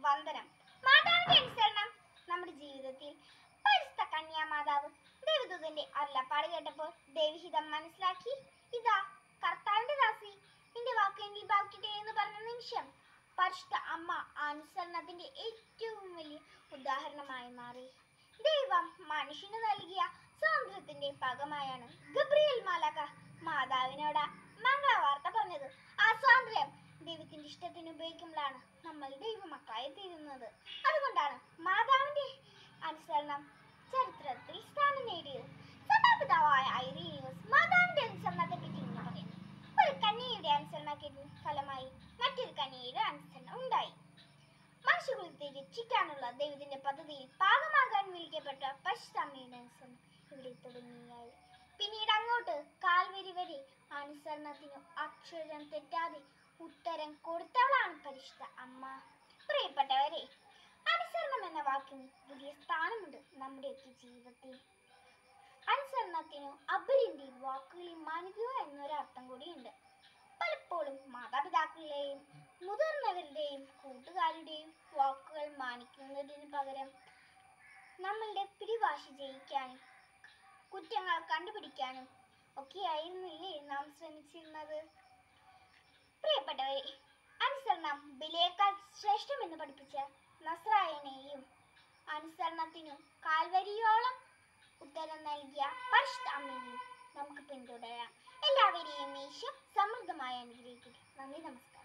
വന്ദനം മാതാവിന്റെ അനുസരണം നമ്മുടെ ജീവിതത്തിൽ പരിസ്ഥ കന്യാമാതാവ് ദേവദൂതന്റെ അരുളപ്പാട് കേട്ടപ്പോൾ ദൈവഹിതം മനസ്സിലാക്കി ഇതാ കർത്താവിന്റെ ദാസി നിന്റെ വാക്കെങ്കിൽ ബാക്കിട്ടെ എന്ന് പറഞ്ഞ നിമിഷം പരിശുദ്ധ അമ്മ അനുസരണത്തിന്റെ ഏറ്റവും വലിയ ഉദാഹരണമായി മാറി ദൈവം മനുഷ്യന് നൽകിയ സ്വാതന്ത്ര്യത്തിന്റെ ഭാഗമായാണ് ഗബ്രിയേൽ മാലാക മാതാവിനോട് മംഗളവാർത്ത പറഞ്ഞത് ആ സ്വാതന്ത്ര്യം ദൈവത്തിന്റെ ഇഷ്ടത്തിന് ഉപയോഗിക്കുമ്പോഴാണ് നമ്മൾ ദൈവമക്കളായി തീരുന്നത് അതുകൊണ്ടാണ് മാതാവിന്റെ അനുസരണം ചരിത്രത്തിൽ സ്ഥാനം നേടിയത് സഭാപിതാവായ ഐറീനിയസ് മാതാവിന്റെ അനുസരണത്തെ പറ്റി ഇങ്ങനെ പറയുന്നു ഒരു കന്യയുടെ അനുസരണത്തിന് ഫലമായി മറ്റൊരു കന്യയുടെ അനുസരണം ഉണ്ടായി മനുഷ്യകുലത്തെ രക്ഷിക്കാനുള്ള ദൈവത്തിന്റെ പദ്ധതിയിൽ ഭാഗമാകാൻ വിളിക്കപ്പെട്ട പരിശുദ്ധമ്മയുടെ അനുസരണം ഇവിടെ തുടങ്ങിയായി പിന്നീട് അങ്ങോട്ട് കാൽവരി വരെ അനുസരണത്തിനു അക്ഷരം തെറ്റാതെ ഉത്തരം കൊടുത്തവളാണ് പരിശുദ്ധ അമ്മ പ്രിയപ്പെട്ടവരെ അനുസരണം എന്ന വാക്കിന് വലിയ സ്ഥാനമുണ്ട് നമ്മുടെയൊക്കെ ജീവിതത്തിൽ അനുസരണത്തിനു അബലിന്റെ വാക്കുകളിൽ മാനിക്കുക എന്നൊരർത്ഥം കൂടിയുണ്ട് പലപ്പോഴും മാതാപിതാക്കളുടെയും മുതിർന്നവരുടെയും കൂട്ടുകാരുടെയും വാക്കുകൾ മാനിക്കുന്നതിന് പകരം നമ്മളുടെ പിടിവാശി ജയിക്കാനും കുറ്റങ്ങൾ കണ്ടുപിടിക്കാനും ഒക്കെയായിരുന്നില്ലേ നാം ശ്രമിച്ചിരുന്നത് പ്രിയപ്പെട്ടവരെ അനുസരണം ബലിയേക്കാൾ ശ്രേഷ്ഠമെന്ന് പഠിപ്പിച്ച നസ്രായനെയും അനുസരണത്തിനു കാൽവരിയോളം ഉത്തരം നൽകിയ പരിശുദ്ധ അമ്മയെയും നമുക്ക് പിന്തുടരാം എല്ലാവരെയും ഈശോ സമൃദ്ധമായി അനുഗ്രഹിക്കട്ടെ നന്ദി നമസ്കാരം